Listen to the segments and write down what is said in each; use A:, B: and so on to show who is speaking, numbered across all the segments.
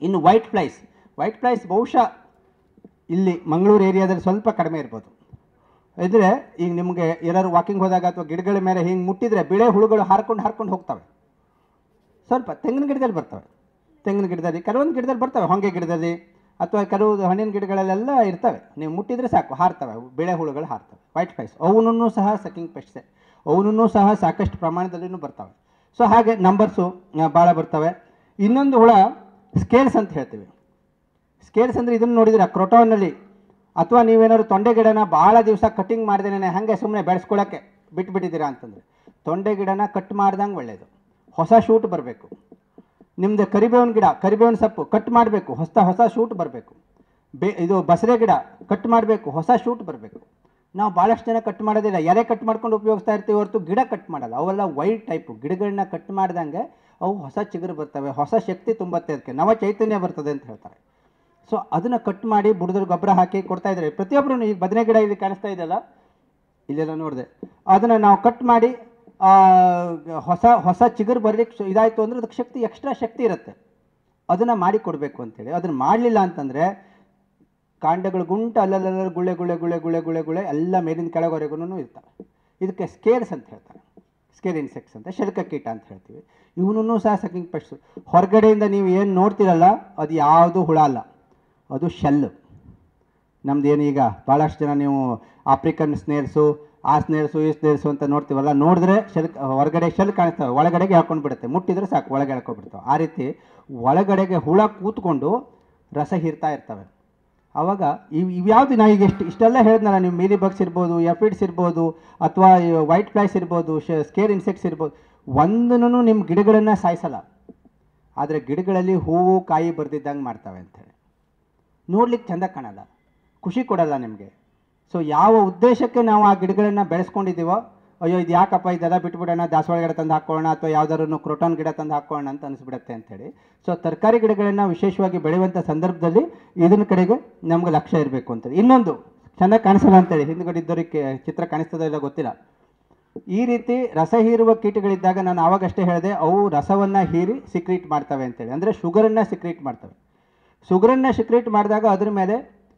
A: ಇನ್ನು white flies white flies ಬಹುಶಃ ಇಲ್ಲಿ ಮಂಗಳೂರು ಏರಿಯಾದಲ್ಲಿ ಸ್ವಲ್ಪ ಕಡಿಮೆ ಇರ್ಬೋದು ಇದ್ರೆ ಈಗ ನಿಮಗೆ ಎಲ್ಲರೂ ವಾಕಿಂಗ್ ಹೋದಾಗ ಅಥವಾ ಗಿಡಗಳ ಮೇಲೆ ಹಿಂಗೆ ಮುಟ್ಟಿದ್ರೆ ಬಿಳೆ ಹುಳುಗಳು ಹಾರ್ಕೊಂಡು ಹಾರ್ಕೊಂಡು ಹೋಗ್ತವೆ ಸ್ವಲ್ಪ ತೆಂಗಿನ ಗಿಡದಲ್ಲಿ ಬರ್ತವೆ ತೆಂಗಿನ ಗಿಡದಲ್ಲಿ ಕೆಲವೊಂದು ಗಿಡದಲ್ಲಿ ಬರ್ತವೆ ಹೊಂಗೆ ಗಿಡದಲ್ಲಿ ಅಥವಾ ಕೆಲವು ಹಣ್ಣಿನ ಗಿಡಗಳಲ್ಲೆಲ್ಲ ಇರ್ತವೆ ನೀವು ಮುಟ್ಟಿದ್ರೆ ಸಾಕು ಹಾರ್ತವೆ ಅವು ಬಿಳೆ ಹುಳುಗಳು ಹಾರ್ತವೆ ವೈಟ್ ಫ್ಲೈಸ್ ಅವನೂ ಸಹ ಸಕಿಂಗ್ ಪೆಸ್ಟ್ಸೆ ಅವನೂ ಸಹ ಸಾಕಷ್ಟು ಪ್ರಮಾಣದಲ್ಲಿನೂ ಬರ್ತವೆ ಸೊ ಹಾಗೆ ನಂಬರ್ಸು ಭಾಳ ಬರ್ತವೆ ಇನ್ನೊಂದು ಹುಳ ಸ್ಕೇಲ್ಸ್ ಅಂತ ಹೇಳ್ತೀವಿ ಸ್ಕೇಲ್ಸ್ ಅಂದರೆ ಇದನ್ನು ನೋಡಿದ್ರೆ ಕ್ರೋಟೋನಲ್ಲಿ ಅಥವಾ ನೀವೇನಾದ್ರು ತೊಂಡೆ ಗಿಡನ ಭಾಳ ದಿವಸ ಕಟ್ಟಿಂಗ್ ಮಾಡ್ದೇನೆ ಹಾಗೆ ಸುಮ್ಮನೆ ಬೆಳೆಸ್ಕೊಳ್ಳೋಕ್ಕೆ ಬಿಟ್ಬಿಟ್ಟಿದ್ದೀರಾ ಅಂತಂದರೆ ತೊಂಡೆ ಗಿಡನ ಕಟ್ ಮಾಡ್ದಂಗೆ ಒಳ್ಳೆಯದು ಹೊಸ ಶೂಟ್ ಬರಬೇಕು ನಿಮ್ಮದು ಕರಿಬೇವಿನ ಗಿಡ ಕರಿಬೇವಿನ ಸೊಪ್ಪು ಕಟ್ ಮಾಡಬೇಕು ಹೊಸ ಹೊಸ ಶೂಟ್ ಬರಬೇಕು ಬೇ ಇದು ಬಸರೆ ಗಿಡ ಕಟ್ ಮಾಡಬೇಕು ಹೊಸ ಶೂಟ್ ಬರಬೇಕು ನಾವು ಭಾಳಷ್ಟು ಜನ ಕಟ್ ಮಾಡೋದಿಲ್ಲ ಎಲೆ ಕಟ್ ಮಾಡ್ಕೊಂಡು ಉಪಯೋಗಿಸ್ತಾ ಇರ್ತೀವಿ ಹೊರತು ಗಿಡ ಕಟ್ ಮಾಡಲ್ಲ ಅವೆಲ್ಲ ವೈಟ್ ಟೈಪು ಗಿಡಗಳನ್ನ ಕಟ್ ಮಾಡ್ದಂಗೆ ಅವು ಹೊಸ ಚಿಗುರು ಬರ್ತವೆ ಹೊಸ ಶಕ್ತಿ ತುಂಬತ್ತೆ ಅದಕ್ಕೆ ನವ ಚೈತನ್ಯ ಬರ್ತದೆ ಅಂತ ಹೇಳ್ತಾರೆ ಸೊ ಅದನ್ನು ಕಟ್ ಮಾಡಿ ಬುಡದಲ್ಲಿ ಗೊಬ್ಬರ ಹಾಕಿ ಕೊಡ್ತಾ ಇದ್ದಾರೆ ಪ್ರತಿಯೊಬ್ಬರು ಈಗ ಬದನೆ ಗಿಡ ಇಲ್ಲಿ ಕಾಣಿಸ್ತಾ ಇದೆಯಲ್ಲ ಇಲ್ಲೆಲ್ಲ ನೋಡಿದೆ ಅದನ್ನು ನಾವು ಕಟ್ ಮಾಡಿ ಆ, ಹೊಸ ಹೊಸ ಚಿಗುರು ಬರ್ಲಿಕ್ಕೆ ಶು- ಇದಾಯಿತು ಅಂದ್ರೆ ಅದಕ್ಕೆ ಶಕ್ತಿ ಎಕ್ಸ್ಟ್ರಾ ಶಕ್ತಿ ಇರುತ್ತೆ ಅದನ್ನು ಮಾಡಿ ಕೊಡಬೇಕು ಅಂತೇಳಿ ಅದನ್ನು ಮಾಡಲಿಲ್ಲ ಅಂತಂದರೆ ಕಾಂಡಗಳು ಗುಂಟ ಅಲ್ಲಲ್ಲ ಗುಳೆ ಗುಳೆ ಗುಳೆ ಗುಳೆ ಗುಳೆ ಗುಳೆ ಎಲ್ಲ ಮೇಲಿನ ಕೆಳಗವರೆಗೂ ಇರ್ತವೆ ಇದಕ್ಕೆ ಸ್ಕೇಲ್ಸ್ ಅಂತ ಹೇಳ್ತಾರೆ ಸ್ಕೇಲ್ ಇನ್ಸೆಕ್ಟ್ಸ್ ಅಂತ ಶಲ್ಕ ಕೀಟ ಅಂತ ಹೇಳ್ತೀವಿ ಇವನೂ ಸಹ ಸಕಿಂಗ್ ಪೆಟ್ಸು ಹೊರಗಡೆಯಿಂದ ನೀವು ಏನು ನೋಡ್ತಿರಲ್ಲ ಅದು ಯಾವುದು ಹುಳ ಅಲ್ಲ ಅದು ಶೆಲ್ಲು ನಮ್ದು ಏನು ಈಗ ಭಾಳಷ್ಟು ಜನ ನೀವು ಆಫ್ರಿಕನ್ ಸ್ನೇರ್ಸು ಆ ಸ್ನೇರ್ಸು ಈ ಸ್ನೇರ್ಸು ಅಂತ ನೋಡ್ತೀವಲ್ಲ ನೋಡಿದ್ರೆ ಶೆಲ್ ಹೊರಗಡೆ ಶೆಲ್ ಕಾಣಿಸ್ತವೆ ಒಳಗಡೆಗೆ ಹಾಕೊಂಡು ಬಿಡುತ್ತೆ ಮುಟ್ಟಿದ್ರೆ ಸಾಕು ಒಳಗೆ ಎಳ್ಕೊಂಡ್ಬಿಡ್ತಾವೆ ಆ ರೀತಿ ಒಳಗಡೆಗೆ ಹುಳ ಕೂತ್ಕೊಂಡು ರಸ ಹೀರ್ತಾ ಇರ್ತವೆ ಆವಾಗ ಇವು ಇವ್ಯಾವುದು ನಾ ಈಗ ಎಷ್ಟು ಇಷ್ಟೆಲ್ಲ ಹೇಳಿದ್ನಲ್ಲ ನೀವು ಮೀಲಿ ಬಗ್ಸ್ ಇರ್ಬೋದು ಎಫಿಡ್ಸ್ ಇರ್ಬೋದು ಅಥವಾ ವೈಟ್ ಫ್ಲೈಸ್ ಇರ್ಬೋದು ಸ್ಕೇರ್ ಇನ್ಸೆಕ್ಟ್ಸ್ ಇರ್ಬೋದು ಒಂದನ್ನು ನಿಮ್ಮ ಗಿಡಗಳನ್ನು ಸಾಯಿಸಲ್ಲ ಆದರೆ ಗಿಡಗಳಲ್ಲಿ ಹೂವು ಕಾಯಿ ಬರ್ದಿದ್ದಂಗೆ ಮಾಡ್ತವೆ ಅಂಥೇಳಿ ನೋಡ್ಲಿಕ್ಕೆ ಚೆಂದ ಕಾಣಲ್ಲ ಖುಷಿ ಕೊಡಲ್ಲ ನಿಮಗೆ ಸೊ ಯಾವ ಉದ್ದೇಶಕ್ಕೆ ನಾವು ಆ ಗಿಡಗಳನ್ನು ಬೆಳೆಸ್ಕೊಂಡಿದ್ದೀವೋ ಅಯ್ಯೋ ಇದು ಯಾಕಪ್ಪ ಇದೆಲ್ಲ ಬಿಟ್ಬಿಡೋಣ ದಾಸವಾಳ ಗಿಡ ತಂದು ಹಾಕ್ಕೊಳ್ಳೋಣ ಅಥವಾ ಯಾವ್ದಾದ್ರು ಕ್ರೋಟಾನ್ ಗಿಡ ತಂದು ಹಾಕ್ಕೊಳ್ಳೋಣ ಅಂತ ಅನಿಸ್ಬಿಡುತ್ತೆ ಅಂತೇಳಿ ಸೊ ತರಕಾರಿ ಗಿಡಗಳನ್ನು ವಿಶೇಷವಾಗಿ ಬೆಳೆಯುವಂಥ ಸಂದರ್ಭದಲ್ಲಿ ಇದನ್ನ ಕಡೆಗೆ ನಮ್ಗೆ ಲಕ್ಷ್ಯ ಇರಬೇಕು ಅಂತೇಳಿ ಇನ್ನೊಂದು ಚೆನ್ನಾಗಿ ಕಾಣಿಸಲ್ಲ ಅಂತೇಳಿ ಹಿಂದ್ಗಡೆ ಇದ್ದವರಿಗೆ ಚಿತ್ರ ಕಾಣಿಸ್ತದೋ ಇಲ್ಲ ಗೊತ್ತಿಲ್ಲ ಈ ರೀತಿ ರಸ ಹೀರುವ ಕೀಟಗಳಿದ್ದಾಗ ನಾನು ಆವಾಗಷ್ಟೇ ಹೇಳಿದೆ ಅವು ರಸವನ್ನು ಹೀರಿ ಸಿಕ್ರೀಟ್ ಮಾಡ್ತವೆ ಅಂತೇಳಿ ಅಂದರೆ ಶುಗರನ್ನು ಸಿಕ್ರೀಟ್ ಮಾಡ್ತವೆ ಶುಗರನ್ನು ಸಿಕ್ರೀಟ್ ಮಾಡಿದಾಗ ಅದ್ರ ಮೇಲೆ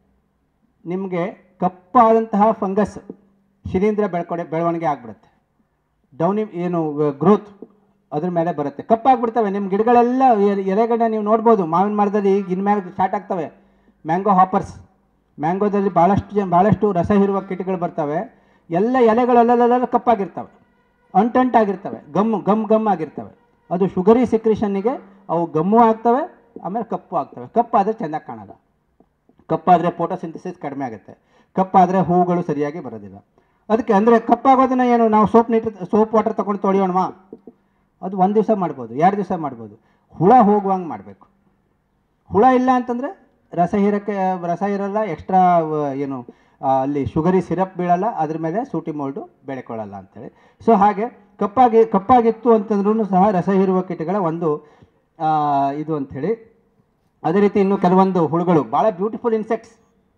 A: ನಿಮಗೆ ಕಪ್ಪಾದಂತಹ ಫಂಗಸ್ ಶಿಲೀಂಧ್ರ ಬೆಳ್ಕೊಡೆ ಬೆಳವಣಿಗೆ ಆಗ್ಬಿಡುತ್ತೆ ಡೌನಿ ಏನು ಗ್ರೋತ್ ಅದ್ರ ಮೇಲೆ ಬರುತ್ತೆ ಕಪ್ಪಾಗ್ಬಿಡ್ತವೆ ನಿಮ್ಮ ಗಿಡಗಳೆಲ್ಲ ಎಲೆ- ಎಲೆಗಳನ್ನ ನೀವು ನೋಡ್ಬೋದು ಮಾವಿನ ಮರದಲ್ಲಿ ಈಗ ಇನ್ಮೇಲೆ ಸ್ಟಾರ್ಟ್ ಆಗ್ತವೆ ಮ್ಯಾಂಗೋ ಹಾಪರ್ಸ್ ಮ್ಯಾಂಗೋದಲ್ಲಿ ಭಾಳಷ್ಟು ಜನ ಭಾಳಷ್ಟು ರಸ ಹೀರುವ ಕೀಟಗಳು ಬರ್ತವೆ ಎಲ್ಲ ಎಲೆಗಳೆಲ್ಲ ಕಪ್ಪಾಗಿರ್ತವೆ ಅಂಟಂಟಾಗಿರ್ತವೆ ಗಮ್ ಗಮ್ ಗಮ್ ಆಗಿರ್ತವೆ ಅದು ಶುಗರಿ ಸಿಕ್ರೇಷನ್ನಿಗೆ ಅವು ಗಮ್ಮು ಆಗ್ತವೆ ಆಮೇಲೆ ಕಪ್ಪು ಆಗ್ತವೆ ಕಪ್ಪಾದರೆ ಚೆಂದಾಗಿ ಕಾಣಲ್ಲ ಕಪ್ಪಾದರೆ ಫೋಟೋಸಿಂಥಸಿಸ್ ಕಡಿಮೆ ಆಗುತ್ತೆ ಕಪ್ಪಾದರೆ ಹೂಗಳು ಸರಿಯಾಗಿ ಬರೋದಿಲ್ಲ ಅದಕ್ಕೆ ಅಂದರೆ ಕಪ್ಪಾಗೋದನ್ನ ಏನು ನಾವು ಸೋಪ್ ನೀಟ್ ಸೋಪ್ ವಾಟರ್ ತೊಗೊಂಡು ತೊಳೆಯೋಣವಾ ಅದು ಒಂದು ದಿವಸ ಮಾಡ್ಬೋದು ಎರಡು ದಿವಸ ಮಾಡ್ಬೋದು ಹುಳ ಹೋಗುವಂಗೆ ಮಾಡಬೇಕು ಹುಳ ಇಲ್ಲ ಅಂತಂದರೆ ರಸ ಹೀರಕ್ಕೆ ರಸ ಇರಲ್ಲ ಎಕ್ಸ್ಟ್ರಾ ಏನು ಆ, ಅಲ್ಲಿ ಶುಗರಿ ಸಿರಪ್ ಬೀಳಲ್ಲ ಅದ್ರ ಮೇಲೆ ಸೂಟಿ ಮೋಲ್ಡು ಬೆಳೆಕೊಳ್ಳಲ್ಲ ಅಂತೇಳಿ ಸೊ ಹಾಗೆ ಕಪ್ಪಾಗಿ ಕಪ್ಪಾಗಿತ್ತು ಅಂತಂದ್ರೂ ಸಹ ರಸ ಹೀರುವ ಕೀಟಗಳ ಒಂದು ಆ, ಇದು ಅಂಥೇಳಿ ಅದೇ ರೀತಿ ಇನ್ನು ಕೆಲವೊಂದು ಹುಳುಗಳು ಭಾಳ ಬ್ಯೂಟಿಫುಲ್ ಇನ್ಸೆಕ್ಟ್ಸ್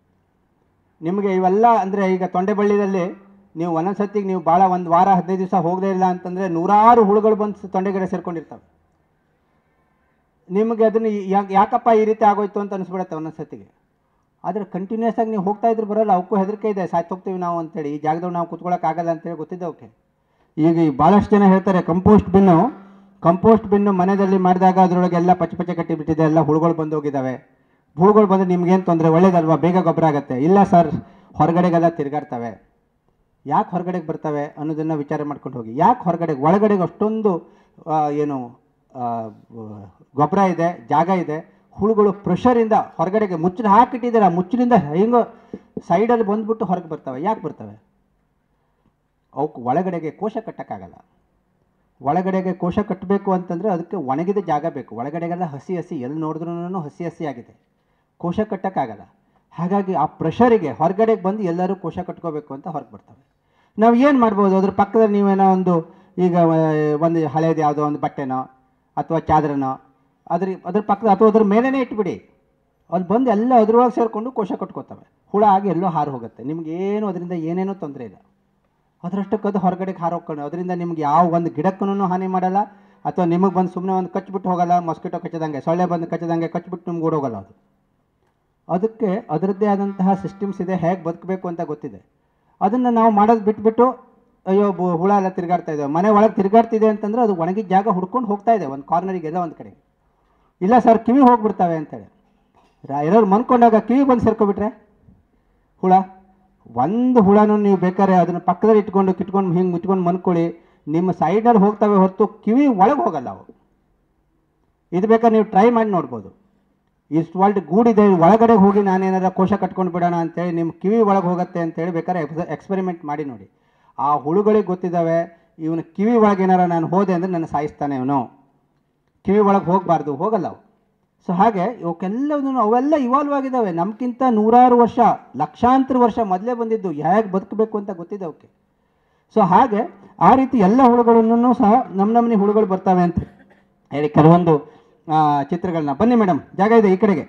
A: ನಿಮಗೆ ಇವೆಲ್ಲ ಅಂದರೆ ಈಗ ತೊಂಡೆಬಳ್ಳಿದಲ್ಲಿ ನೀವು ಒಂದೊಂದು ಸತಿಗೆ ನೀವು ಭಾಳ ಒಂದು ವಾರ ಹದಿನೈದು ದಿವಸ ಹೋಗಲೇ ಇಲ್ಲ ಅಂತಂದರೆ ನೂರಾರು ಹುಳುಗಳು ಬಂದು ತೊಂಡೆಗಿಡ ಸೇರ್ಕೊಂಡಿರ್ತವೆ ನಿಮಗೆ ಅದನ್ನು ಯಾಕೆ ಯಾಕಪ್ಪ ಈ ರೀತಿ ಆಗೋಯ್ತು ಅಂತ ಅನಿಸ್ಬಿಡುತ್ತೆ ಒಂದೊಂದು ಸತಿಗೆ ಆದರೆ ಕಂಟಿನ್ಯೂಸ್ ಆಗಿ ನೀವು ಹೋಗ್ತಾ ಇದ್ರು ಬರಲ್ಲ ಅವಕ್ಕೂ ಹೆದರಿಕೆ ಇದೆ ಸಾಯ್ತು ಹೋಗ್ತೀವಿ ನಾವು ಅಂತೇಳಿ ಈ ಜಾಗದಲ್ಲಿ ನಾವು ಕುತ್ಕೊಳ್ಳೋಕ್ಕಾಗಲ್ಲ ಅಂತೇಳಿ ಗೊತ್ತಿದೆ ಅವಕ್ಕೆ ಈಗ ಈ ಭಾಳಷ್ಟು ಜನ ಹೇಳ್ತಾರೆ ಕಂಪೋಸ್ಟ್ ಬಿನ್ನು ಕಂಪೋಸ್ಟ್ ಬಿನ್ನು ಮನೆಯಲ್ಲಿ ಮಾಡಿದಾಗ ಅದರೊಳಗೆ ಎಲ್ಲ ಪಚ್ಚ ಪಚ್ಚೆ ಕಟ್ಟಿ ಬಿಟ್ಟಿದೆ ಎಲ್ಲ ಹುಳುಗಳು ಬಂದು ಹೋಗಿದ್ದಾವೆ ಹುಳುಗಳು ಬಂದರೆ ನಿಮ್ಗೇನು ತೊಂದರೆ ಒಳ್ಳೇದಲ್ವಾ ಬೇಗ ಗೊಬ್ಬರ ಆಗುತ್ತೆ ಇಲ್ಲ ಸರ್ ಹೊರಗಡೆಗೆಲ್ಲ ತಿರುಗಾಡ್ತವೆ ಯಾಕೆ ಹೊರಗಡೆಗೆ ಬರ್ತವೆ ಅನ್ನೋದನ್ನು ವಿಚಾರ ಮಾಡ್ಕೊಂಡು ಹೋಗಿ ಯಾಕೆ ಹೊರಗಡೆಗೆ ಒಳಗಡೆಗೆ ಅಷ್ಟೊಂದು ಆ, ಏನು ಗೊಬ್ಬರ ಇದೆ ಜಾಗ ಇದೆ ಹುಳುಗಳು ಪ್ರೆಷರಿಂದ ಹೊರಗಡೆಗೆ ಮುಚ್ಚಲು ಹಾಕಿಟ್ಟಿದ್ದೀರ ಮುಚ್ಚಲಿಂದ ಹೆಂಗೋ ಸೈಡಲ್ಲಿ ಬಂದ್ಬಿಟ್ಟು ಹೊರಗೆ ಬರ್ತವೆ ಯಾಕೆ ಬರ್ತವೆ ಅವಕ್ಕೆ ಒಳಗಡೆಗೆ ಕೋಶ ಕಟ್ಟಕ್ಕಾಗಲ್ಲ ಒಳಗಡೆಗೆ ಕೋಶ ಕಟ್ಟಬೇಕು ಅಂತಂದರೆ ಅದಕ್ಕೆ ಒಣಗಿದ ಜಾಗ ಬೇಕು ಒಳಗಡೆಗೆಲ್ಲ ಹಸಿ ಹಸಿ ಎಲ್ಲಿ ನೋಡಿದ್ರೂ ಹಸಿ ಹಸಿ ಆಗಿದೆ ಕೋಶ ಕಟ್ಟಕ್ಕಾಗಲ್ಲ ಹಾಗಾಗಿ ಆ ಪ್ರೆಷರಿಗೆ ಹೊರಗಡೆಗೆ ಬಂದು ಎಲ್ಲರೂ ಕೋಶ ಕಟ್ಕೋಬೇಕು ಅಂತ ಹೊರಗೆ ಬರ್ತವೆ ನಾವು ಏನು ಮಾಡ್ಬೋದು ಅದ್ರ ಪಕ್ಕದಲ್ಲಿ ನೀವೇನೋ ಒಂದು ಈಗ ಆ, ಒಂದು ಹಳೇದು ಯಾವುದೋ ಒಂದು ಬಟ್ಟೆನೋ ಅಥವಾ ಚಾದ್ರನೋ ಅದ್ರ ಅದ್ರ ಪಕ್ಕದ ಅಥವಾ ಅದ್ರ ಮೇಲೇ ಇಟ್ಬಿಡಿ ಅಲ್ಲಿ ಬಂದು ಎಲ್ಲ ಅದ್ರೊಳಗೆ ಸೇರಿಕೊಂಡು ಕೋಶ ಕಟ್ಕೋತವೆ ಹುಳ ಆಗಿ ಎಲ್ಲೋ ಹಾರು ಹೋಗುತ್ತೆ ನಿಮ್ಗೆ ಏನು ಅದರಿಂದ ಏನೇನೂ ತೊಂದರೆ ಇಲ್ಲ ಅದರಷ್ಟಕ್ಕೆ ಅದು ಹೊರಗಡೆಗೆ ಹಾರೋಕೊಂಡು ಅದರಿಂದ ನಿಮ್ಗೆ ಯಾವ ಒಂದು ಗಿಡಕ್ಕೂ ಹಾನಿ ಮಾಡಲ್ಲ ಅಥವಾ ನಿಮಗೆ ಬಂದು ಸುಮ್ಮನೆ ಒಂದು ಕಚ್ಬಿಟ್ಟು ಹೋಗಲ್ಲ ಮೊಸ್ಕಿಟೋ ಕಚ್ಚದಂಗೆ ಸೊಳ್ಳೆ ಬಂದು ಕಚ್ಚದಂಗೆ ಕಚ್ಬಿಟ್ಟು ನಿಮ್ಗೆ ಓಡೋಗಲ್ಲ ಅದು ಅದಕ್ಕೆ ಅದರದ್ದೇ ಆದಂತಹ ಸಿಸ್ಟಮ್ಸ್ ಇದೆ ಹೇಗೆ ಬದುಕಬೇಕು ಅಂತ ಗೊತ್ತಿದೆ ಅದನ್ನು ನಾವು ಮಾಡೋದು ಬಿಟ್ಬಿಟ್ಟು ಅಯ್ಯೋ ಬು ಹುಳ ಎಲ್ಲ ತಿರುಗಾಡ್ತಾ ಇದೆ ಮನೆ ಒಳಗೆ ತಿರುಗಾಡ್ತಿದೆ ಅಂತಂದ್ರೆ ಅದು ಒಣಗಿದ ಜಾಗ ಹುಡ್ಕೊಂಡು ಹೋಗ್ತಾ ಇದೆ ಒಂದು ಕಾರ್ನರಿಗೆ ಎಲ್ಲ ಒಂದು ಕಡೆ ಇಲ್ಲ ಸರ್ ಕಿವಿ ಹೋಗ್ಬಿಡ್ತವೆ ಅಂತೇಳಿ ರಾ- ಎಲ್ಲರೂ ಮನ್ಕೊಂಡಾಗ ಕಿವಿ ಬಂದು ಸೇರ್ಕೊಬಿಟ್ರೆ ಹುಳ ಒಂದು ಹುಳನೂ ನೀವು ಬೇಕಾದ್ರೆ ಅದನ್ನು ಪಕ್ಕದಲ್ಲಿ ಇಟ್ಕೊಂಡು ಕಿಟ್ಕೊಂಡು ಹಿಂಗೆ ಮುಚ್ಕೊಂಡು ಮನ್ಕೊಳ್ಳಿ ನಿಮ್ಮ ಸೈಡಲ್ಲಿ ಹೋಗ್ತವೆ ಹೊರತು ಕಿವಿ ಒಳಗೆ ಹೋಗಲ್ಲ ಅವು ಇದು ಬೇಕಾದ್ರೆ ನೀವು ಟ್ರೈ ಮಾಡಿ ನೋಡ್ಬೋದು ಇಷ್ಟು ವರ್ಲ್ಡ್ ಗೂಡಿದೆ ಒಳಗಡೆ ಹೋಗಿ ನಾನೇನಾರ ಕೋಶ ಕಟ್ಕೊಂಡು ಬಿಡೋಣ ಅಂತೇಳಿ ನಿಮ್ಮ ಕಿವಿ ಒಳಗೆ ಹೋಗುತ್ತೆ ಅಂತೇಳಿ ಬೇಕಾದ್ರೆ ಎಕ್ಸ್ ಎಕ್ಸ್ಪೆರಿಮೆಂಟ್ ಮಾಡಿ ನೋಡಿ ಆ ಹುಳುಗಳಿಗೆ ಗೊತ್ತಿದ್ದಾವೆ ಇವನು ಕಿವಿ ಒಳಗೆ ಏನಾರ ನಾನು ಹೋದೆ ಅಂದರೆ ನನ್ನ ಸಾಯಿಸ್ತಾನೆ ಇವನು ಕಿವಿ ಒಳಗೆ ಹೋಗಬಾರ್ದು ಹೋಗಲ್ಲ ಅವು ಸೊ ಹಾಗೆ ಇವಕ್ಕೆಲ್ಲದನ್ನು ಅವೆಲ್ಲ ಇವಾಲ್ವ್ ಆಗಿದ್ದಾವೆ ನಮ್ಗಿಂತ ನೂರಾರು ವರ್ಷ ಲಕ್ಷಾಂತರ ವರ್ಷ ಮೊದಲೇ ಬಂದಿದ್ದು ಹೇಗೆ ಬದುಕಬೇಕು ಅಂತ ಗೊತ್ತಿದೆ ಅವಕ್ಕೆ ಸೊ ಹಾಗೆ ಆ ರೀತಿ ಎಲ್ಲ ಹುಳುಗಳನ್ನು ಸಹ ನಮ್ಮ ನಮ್ಮನೆ ಹುಳುಗಳು ಬರ್ತವೆ ಅಂತ ಹೇಳಿ ಕೆಲವೊಂದು ಆ, ಚಿತ್ರಗಳನ್ನ ಬನ್ನಿ ಮೇಡಮ್ ಜಾಗ ಇದೆ ಈ ಕಡೆಗೆ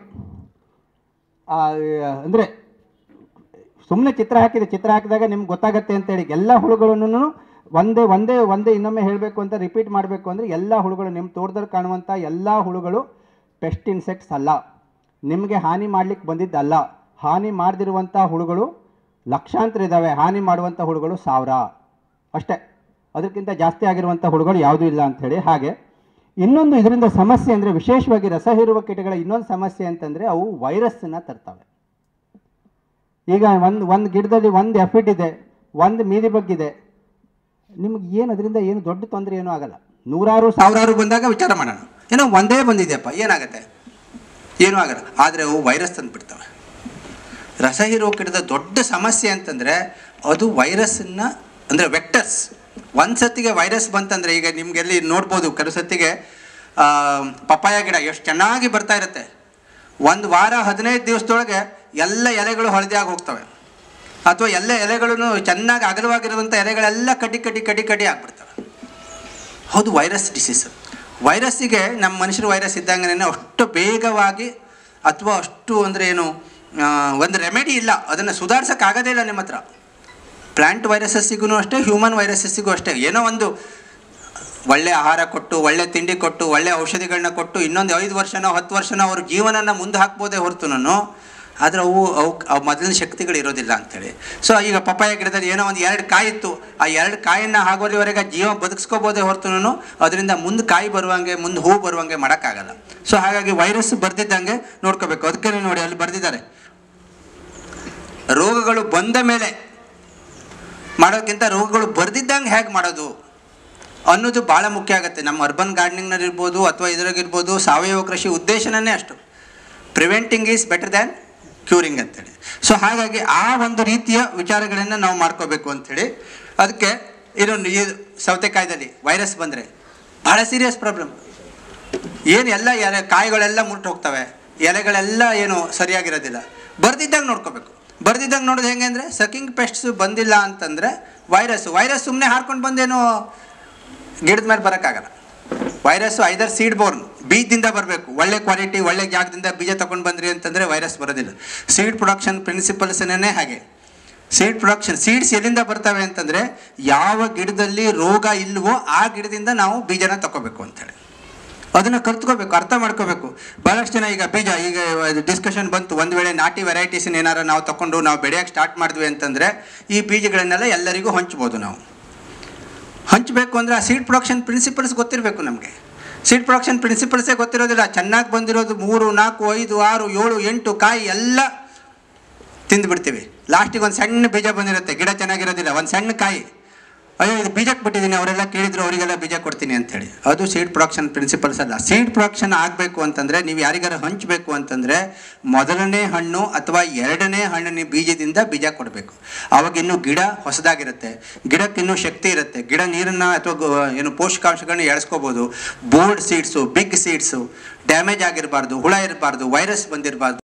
A: ಅಂದರೆ ಸುಮ್ಮನೆ ಚಿತ್ರ ಹಾಕಿದೆ ಚಿತ್ರ ಹಾಕಿದಾಗ ನಿಮ್ಗೆ ಗೊತ್ತಾಗತ್ತೆ ಅಂತೇಳಿ ಎಲ್ಲ ಹುಳುಗಳನ್ನು ಒಂದೇ ಒಂದೇ ಒಂದೇ ಇನ್ನೊಮ್ಮೆ ಹೇಳಬೇಕು ಅಂತ ರಿಪೀಟ್ ಮಾಡಬೇಕು ಅಂದರೆ ಎಲ್ಲ ಹುಳುಗಳು ನಿಮ್ಮ ತೋಟದಲ್ಲಿ ಕಾಣುವಂಥ ಎಲ್ಲ ಹುಳುಗಳು ಪೆಸ್ಟ್ ಇನ್ಸೆಕ್ಟ್ಸ್ ಅಲ್ಲ ನಿಮಗೆ ಹಾನಿ ಮಾಡ್ಲಿಕ್ಕೆ ಬಂದಿದ್ದಲ್ಲ ಹಾನಿ ಮಾಡದಿರುವಂಥ ಹುಳುಗಳು ಲಕ್ಷಾಂತರ ಇದ್ದಾವೆ ಹಾನಿ ಮಾಡುವಂಥ ಹುಳುಗಳು ಸಾವಿರ ಅಷ್ಟೇ ಅದಕ್ಕಿಂತ ಜಾಸ್ತಿ ಆಗಿರುವಂಥ ಹುಳುಗಳು ಯಾವುದೂ ಇಲ್ಲ ಅಂಥೇಳಿ ಹಾಗೆ ಇನ್ನೊಂದು ಇದರಿಂದ ಸಮಸ್ಯೆ ಅಂದರೆ ವಿಶೇಷವಾಗಿ ರಸ ಹೀರುವ ಕೀಟಗಳ ಇನ್ನೊಂದು ಸಮಸ್ಯೆ ಅಂತಂದರೆ ಅವು ವೈರಸ್ಸನ್ನು ತರ್ತವೆ ಈಗ ಒಂದು ಒಂದು ಗಿಡದಲ್ಲಿ ಒಂದು ಎಫಿಡ್ ಇದೆ ಒಂದು ಮೀಲಿ ಬಗ್ಗಿದೆ ನಿಮ್ಗೆ ಏನು ಅದರಿಂದ ಏನು ದೊಡ್ಡ ತೊಂದರೆ ಏನೂ ಆಗಲ್ಲ ನೂರಾರು ಸಾವಿರಾರು ಬಂದಾಗ ವಿಚಾರ ಮಾಡೋಣ ಏನೋ ಒಂದೇ ಬಂದಿದೆಯಪ್ಪ ಏನಾಗುತ್ತೆ ಏನೂ ಆಗಲ್ಲ ಆದರೆ ಅವು ವೈರಸ್ ತಂದುಬಿಡ್ತವೆ ರಸ ಹೀರುವ ಗಿಡದ ದೊಡ್ಡ ಸಮಸ್ಯೆ ಅಂತಂದರೆ ಅದು ವೈರಸ್ಸನ್ನು ಅಂದರೆ ವೆಕ್ಟರ್ಸ್ ಒಂದು ಸತಿಗೆ ವೈರಸ್ ಬಂತಂದರೆ ಈಗ ನಿಮಗೆಲ್ಲಿ ನೋಡ್ಬೋದು ಕೆಲವು ಸತಿಗೆ ಆ, ಪಪ್ಪಾಯ ಗಿಡ ಎಷ್ಟು ಚೆನ್ನಾಗಿ ಬರ್ತಾ ಇರುತ್ತೆ ಒಂದು ವಾರ ಹದಿನೈದು ದಿವಸದೊಳಗೆ ಎಲ್ಲ ಎಲೆಗಳು ಹಳದಿಯಾಗಿ ಹೋಗ್ತವೆ ಅಥವಾ ಎಲ್ಲ ಎಲೆಗಳನ್ನು ಚೆನ್ನಾಗಿ ಅಗಲವಾಗಿರುವಂಥ ಎಲೆಗಳೆಲ್ಲ ಕಡ್ಡಿ ಕಡ್ಡಿ ಕಡ್ಡಿ ಕಡ್ಡಿ ಆಗ್ಬಿಡ್ತವೆ ಹೌದು ವೈರಸ್ ಡಿಸೀಸ್ ವೈರಸ್ಸಿಗೆ ನಮ್ಮ ಮನುಷ್ಯರ ವೈರಸ್ ಇದ್ದಂಗೆ ಅಷ್ಟು ಬೇಗವಾಗಿ ಅಥವಾ ಅಷ್ಟು ಅಂದರೆ ಏನು ಆ, ಒಂದು ರೆಮಿಡಿ ಇಲ್ಲ ಅದನ್ನು ಸುಧಾರ್ಸೋಕ್ಕಾಗೋದೇ ಇಲ್ಲ ನಿಮ್ಮ ಹತ್ರ ಪ್ಲ್ಯಾಂಟ್ ವೈರಸಸ್ಸಿಗೂ ಅಷ್ಟೇ ಹ್ಯೂಮನ್ ವೈರಸಸ್ಸಿಗೂ ಅಷ್ಟೇ ಏನೋ ಒಂದು ಒಳ್ಳೆ ಆಹಾರ ಕೊಟ್ಟು ಒಳ್ಳೆ ತಿಂಡಿ ಕೊಟ್ಟು ಒಳ್ಳೆ ಔಷಧಿಗಳನ್ನ ಕೊಟ್ಟು ಇನ್ನೊಂದು ಐದು ವರ್ಷನೋ ಹತ್ತು ವರ್ಷನೋ ಅವ್ರ ಜೀವನನ ಮುಂದೆ ಹಾಕ್ಬೋದೇ ಹೊರತು ನಾನು ಆದರೆ ಅವು ಅವು ಅವು ಮೊದಲಿನ ಶಕ್ತಿಗಳು ಇರೋದಿಲ್ಲ ಅಂಥೇಳಿ ಸೊ ಈಗ ಪಪ್ಪಾಯ ಗಿಡದಲ್ಲಿ ಏನೋ ಒಂದು ಎರಡು ಕಾಯಿ ಇತ್ತು ಆ ಎರಡು ಕಾಯನ್ನು ಆಗೋಲಿವರೆಗೆ ಜೀವ ಬದುಕಿಸ್ಕೋಬೋದೇ ಹೊರತು ನಾನು ಅದರಿಂದ ಮುಂದೆ ಕಾಯಿ ಬರುವಂಗೆ ಮುಂದೆ ಹೂ ಬರುವಂಗೆ ಮಾಡೋಕ್ಕಾಗಲ್ಲ ಸೊ ಹಾಗಾಗಿ ವೈರಸ್ ಬರ್ದಿದ್ದಂಗೆ ನೋಡ್ಕೋಬೇಕು ಅದಕ್ಕೆ ನೋಡಿ ಅಲ್ಲಿ ಬರೆದಿದ್ದಾರೆ ರೋಗಗಳು ಬಂದ ಮೇಲೆ ಮಾಡೋಕ್ಕಿಂತ ರೋಗಗಳು ಬರ್ದಿದ್ದಂಗೆ ಹೇಗೆ ಮಾಡೋದು ಅನ್ನೋದು ಭಾಳ ಮುಖ್ಯ ಆಗುತ್ತೆ ನಮ್ಮ ಅರ್ಬನ್ ಗಾರ್ಡನಿಂಗ್ನಲ್ಲಿರ್ಬೋದು ಅಥವಾ ಇದ್ರಾಗಿರ್ಬೋದು ಸಾವಯವ ಕೃಷಿ ಉದ್ದೇಶನೇ ಅಷ್ಟು preventing is better than curing ಅಂತೇಳಿ ಸೊ ಹಾಗಾಗಿ ಆ ಒಂದು ರೀತಿಯ ವಿಚಾರಗಳನ್ನು ನಾವು ಮಾಡ್ಕೋಬೇಕು ಅಂಥೇಳಿ ಅದಕ್ಕೆ ಇದೊಂದು ಇದು ಸೌತೆಕಾಯ್ದಲ್ಲಿ ವೈರಸ್ ಬಂದರೆ ಭಾಳ ಸೀರಿಯಸ್ ಪ್ರಾಬ್ಲಮ್ ಏನು ಎಲ್ಲ ಎಲೆ ಕಾಯಿಗಳೆಲ್ಲ ಮುಟ್ಟು ಹೋಗ್ತವೆ ಎಲೆಗಳೆಲ್ಲ ಏನು ಸರಿಯಾಗಿರೋದಿಲ್ಲ ಬರ್ದಿದ್ದಾಗ ನೋಡ್ಕೋಬೇಕು ಬರ್ದಿದ್ದಾಗ ನೋಡೋದು ಹೆಂಗೆ ಅಂದರೆ ಸಕಿಂಗ್ ಪೆಸ್ಟ್ಸ್ ಬಂದಿಲ್ಲ ಅಂತಂದರೆ ವೈರಸ್ ವೈರಸ್ ಸುಮ್ಮನೆ ಹಾರ್ಕೊಂಡು ಬಂದೇನು ಗಿಡದ ಮೇಲೆ ಬರೋಕ್ಕಾಗಲ್ಲ ವೈರಸ್ಸು ಐದರ್ ಸೀಡ್ ಬೋರ್ನ್ ಬೀಜದಿಂದ ಬರಬೇಕು ಒಳ್ಳೆ ಕ್ವಾಲಿಟಿ ಒಳ್ಳೆ ಜಾಗದಿಂದ ಬೀಜ ತೊಗೊಂಡು ಬಂದ್ರಿ ಅಂತಂದರೆ ವೈರಸ್ ಬರೋದಿಲ್ಲ ಸೀಡ್ ಪ್ರೊಡಕ್ಷನ್ ಪ್ರಿನ್ಸಿಪಲ್ಸ್ನೇ ಹಾಗೆ ಸೀಡ್ ಪ್ರೊಡಕ್ಷನ್ ಸೀಡ್ಸ್ ಎಲ್ಲಿಂದ ಬರ್ತವೆ ಅಂತಂದರೆ ಯಾವ ಗಿಡದಲ್ಲಿ ರೋಗ ಇಲ್ವೋ ಆ ಗಿಡದಿಂದ ನಾವು ಬೀಜನ ತಗೋಬೇಕು ಅಂತೇಳಿ ಅದನ್ನು ಕಲ್ತ್ಕೋಬೇಕು ಅರ್ಥ ಮಾಡ್ಕೋಬೇಕು ಭಾಳಷ್ಟು ಜನ ಈಗ ಬೀಜ ಈಗ ಡಿಸ್ಕಷನ್ ಬಂತು ಒಂದು ವೇಳೆ ನಾಟಿ ವೆರೈಟೀಸನ್ನ ಏನಾರು ನಾವು ತಗೊಂಡು ನಾವು ಬೆಳೆಯೋಕ್ಕೆ ಸ್ಟಾರ್ಟ್ ಮಾಡಿದ್ವಿ ಅಂತಂದರೆ ಈ ಬೀಜಗಳನ್ನೆಲ್ಲ ಎಲ್ಲರಿಗೂ ಹಂಚ್ಬೋದು ನಾವು ಹಂಚಬೇಕು ಅಂದರೆ ಆ ಸೀಡ್ ಪ್ರೊಡಕ್ಷನ್ ಪ್ರಿನ್ಸಿಪಲ್ಸ್ ಗೊತ್ತಿರಬೇಕು ನಮಗೆ ಸೀಡ್ ಪ್ರೊಡಕ್ಷನ್ ಪ್ರಿನ್ಸಿಪಲ್ಸೇ ಗೊತ್ತಿರೋದಿಲ್ಲ ಚೆನ್ನಾಗಿ ಬಂದಿರೋದು ಮೂರು ನಾಲ್ಕು ಐದು ಆರು ಏಳು ಎಂಟು ಕಾಯಿ ಎಲ್ಲ ತಿಂದುಬಿಡ್ತೀವಿ ಲಾಸ್ಟಿಗೆ ಒಂದು ಸಣ್ಣ ಬೀಜ ಬಂದಿರುತ್ತೆ ಗಿಡ ಚೆನ್ನಾಗಿರೋದಿಲ್ಲ ಒಂದು ಸಣ್ಣ ಕಾಯಿ ಅಯ್ಯೋ ಇದು ಬೀಜಕ್ಕೆ ಬಿಟ್ಟಿದ್ದೀನಿ ಅವರೆಲ್ಲ ಕೇಳಿದ್ರು ಅವರಿಗೆಲ್ಲ ಬೀಜ ಕೊಡ್ತೀನಿ ಅಂತೇಳಿ ಅದು ಸೀಡ್ ಪ್ರೊಡಕ್ಷನ್ ಪ್ರಿನ್ಸಿಪಲ್ಸ್ ಅಲ್ಲ ಸೀಡ್ ಪ್ರೊಡಕ್ಷನ್ ಆಗಬೇಕು ಅಂತಂದರೆ ನೀವು ಯಾರಿಗಾರ ಹಂಚಬೇಕು ಅಂತಂದರೆ ಮೊದಲನೇ ಹಣ್ಣು ಅಥವಾ ಎರಡನೇ ಹಣ್ಣಿನ ಬೀಜದಿಂದ ಬೀಜ ಕೊಡಬೇಕು ಅವಾಗ ಇನ್ನೂ ಗಿಡ ಹೊಸದಾಗಿರುತ್ತೆ ಗಿಡಕ್ಕೆ ಇನ್ನೂ ಶಕ್ತಿ ಇರುತ್ತೆ ಗಿಡ ನೀರನ್ನು ಅಥವಾ ಗೊ- ಏನು ಪೋಷಕಾಂಶಗಳನ್ನ ಎಳ್ಸ್ಕೋಬೋದು bold seeds big seeds damage ಆಗಿರಬಾರ್ದು ಹುಳ ಇರಬಾರ್ದು ವೈರಸ್ ಬಂದಿರಬಾರ್ದು